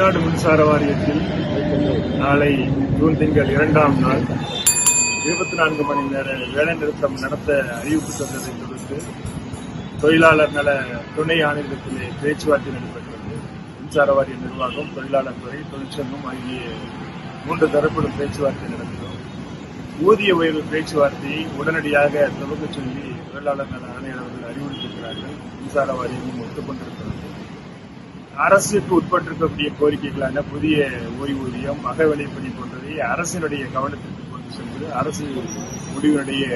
தமிழ்நாடு மின்சார வாரியத்தில் நாளை ஜூன் திங்கள் இரண்டாம் நாள் இருபத்தி நான்கு மணி நேர வேலை நிறுத்தம் நடத்த அறிவிப்பு தந்ததை தொடர்ந்து தொழிலாளர் நல துணை ஆணையத்திலே பேச்சுவார்த்தை நடைபெற்றது மின்சார வாரிய நிர்வாகம் தொழிலாளர் துறை தொழிற்சங்கம் ஆகிய மூன்று தரப்பிலும் பேச்சுவார்த்தை நடத்தினோம் ஊதிய உயர்வு பேச்சுவார்த்தையை உடனடியாக துவங்க சொல்லி தொழிலாளர் நல ஆணையர் அவர்கள் அறிவுறுத்தியிருக்கிறார்கள் மின்சார வாரியமும் ஒத்துக்கொண்டிருக்கிறது அரசுக்கு உட்பட்டிருக்கக்கூடிய கோரிக்கைகளான புதிய ஓய்வூதியம் அகவிலைப்பணி போன்றவை அரசினுடைய கவனத்திற்கு கொண்டு சென்று அரசு முடிவினுடைய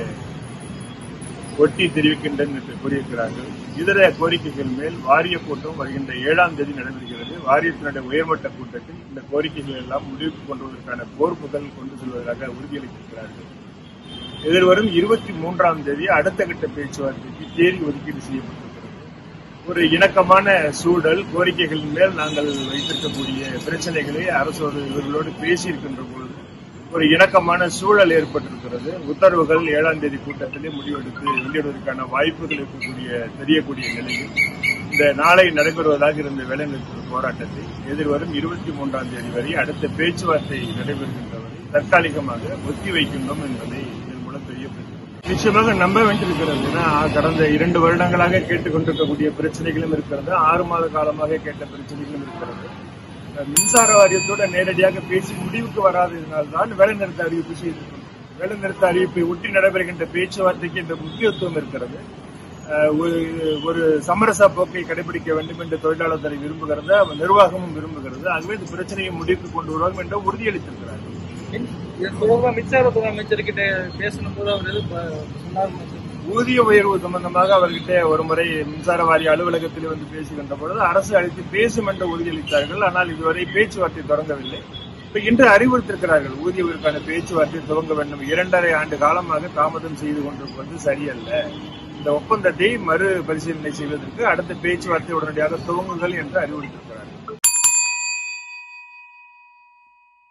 ஒட்டி தெரிவிக்கின்றன என்று கூறியிருக்கிறார்கள் இதர கோரிக்கைகள் மேல் வாரிய கூட்டம் வருகின்ற ஏழாம் தேதி நடைபெறுகிறது வாரியத்தினுடைய உயர்மட்ட கூட்டத்தில் இந்த கோரிக்கைகள் எல்லாம் முடிவுக்கு கொண்டு வருவதற்கான கோர்ப்புகள் கொண்டு செல்வதாக உறுதியளித்திருக்கிறார்கள் எதிர்வரும் இருபத்தி மூன்றாம் தேதி அடுத்த கட்ட பேச்சுவார்த்தைக்கு தேதி ஒதுக்கீடு செய்யப்பட்டிருக்கிறது ஒரு இணக்கமான சூழல் கோரிக்கைகளின் மேல் நாங்கள் வைத்திருக்கக்கூடிய பிரச்சனைகளை அரசோடு இவர்களோடு பேசியிருக்கின்ற பொழுது ஒரு இணக்கமான சூழல் ஏற்பட்டிருக்கிறது உத்தரவுகள் ஏழாம் தேதி கூட்டத்திலே முடிவெடுத்து வெளியிடுவதற்கான வாய்ப்புகள் இருக்கக்கூடிய தெரியக்கூடிய நிலையில் இந்த நாளை நடைபெறுவதாக இருந்த வேலைநிறுத்த போராட்டத்தை எதிர்வரும் இருபத்தி மூன்றாம் தேதி வரை அடுத்த பேச்சுவார்த்தை நடைபெறுகின்ற வரை தற்காலிகமாக ஒத்தி வைக்கின்றோம் என்பதை இதன் மூலம் தெரியப்படுகிறது நிச்சயமாக நம்ப வேண்டியிருக்கிறது ஏன்னா கடந்த இரண்டு வருடங்களாக கேட்டுக்கொண்டிருக்கக்கூடிய பிரச்சனைகளும் இருக்கிறது ஆறு மாத காலமாக கேட்ட பிரச்சனைகளும் இருக்கிறது மின்சார வாரியத்தோட நேரடியாக பேசி முடிவுக்கு வராததினால்தான் வேலைநிறுத்த அறிவிப்பு செய்திருக்கிறோம் வேலைநிறுத்த அறிவிப்பை ஒட்டி நடைபெறுகின்ற பேச்சுவார்த்தைக்கு இந்த முக்கியத்துவம் இருக்கிறது அஹ் ஒரு ஒரு சமரச போக்கை கடைபிடிக்க வேண்டும் என்று தொழிலாளர் துறை விரும்புகிறது அவர் நிர்வாகமும் விரும்புகிறது ஆகவே இந்த பிரச்சனையை முடிவுக்கு கொண்டு வருவோம் என்று உறுதியளித்திருக்கிறார்கள் இது தொடர்பா மின்சாரத்துறை அமைச்சர்கிட்ட பேசணும் போது அவர் எது ப- சொன்னார் அமைச்சர்? ஊதிய உயர்வு சம்பந்தமாக அவர்கிட்ட ஒரு முறை மின்சார வாரிய அலுவலகத்தில் வந்து பேசுகின்ற பொழுது அரசு அழைத்து பேசும் என்று உறுதியளித்தார்கள் ஆனால் இதுவரை பேச்சுவார்த்தை தொடங்கவில்லை இப்ப இன்று அறிவுறுத்திருக்கிறார்கள் ஊதிய உயர்வுக்கான பேச்சுவார்த்தை துவங்க வேண்டும் இரண்டரை ஆண்டு காலமாக தாமதம் செய்து கொண்டிருப்பது சரியல்ல இந்த ஒப்பந்தத்தை மறு பரிசீலனை செய்வதற்கு அடுத்த பேச்சுவார்த்தை உடனடியாக துவங்குங்கள் என்று அறிவுறுத்திருக்கிறார்கள்